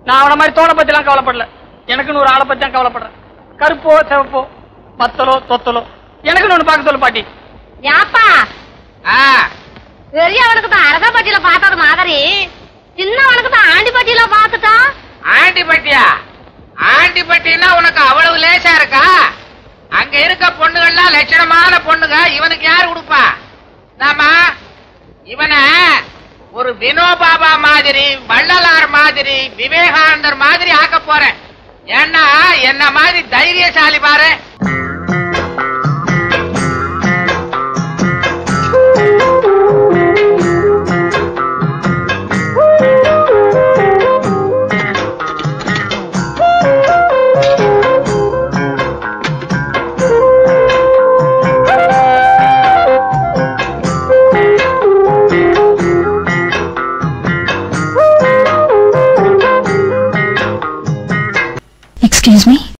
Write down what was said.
நான் அவன மாதிரி தோலை பத்தி எல்லாம் கவலைப்படல எனக்குன்னு ஒரு ஆளை பத்தி தான் கவலைப்படுறேன் கருப்போ சிவப்போ மத்தலோ தொத்தலோ எனக்குன்னு ஒண்ணு பார்க்க சொல்லு பாட்டி ஏப்பா பெரியவனுக்கு தான் அரசப்பட்டியில பார்த்தது மாதிரி சின்னவனுக்கு தான் ஆண்டிப்பட்டியில பார்த்துட்டா ஆண்டிப்பட்டியா ஆண்டிப்பட்டின்னா உனக்கு அவ்வளவு லேசா இருக்கா அங்க இருக்க பொண்ணுகள்லாம் லட்சணமான பொண்ணுங்க இவனுக்கு யாரு கொடுப்பா நாம இவனை ஒரு வினோபாபா மாதிரி வள்ளலார் மாதிரி விவேகானந்தர் மாதிரி ஆக்க போறேன் ஏன்னா என்ன மாதிரி தைரியசாலி பாரு Excuse me?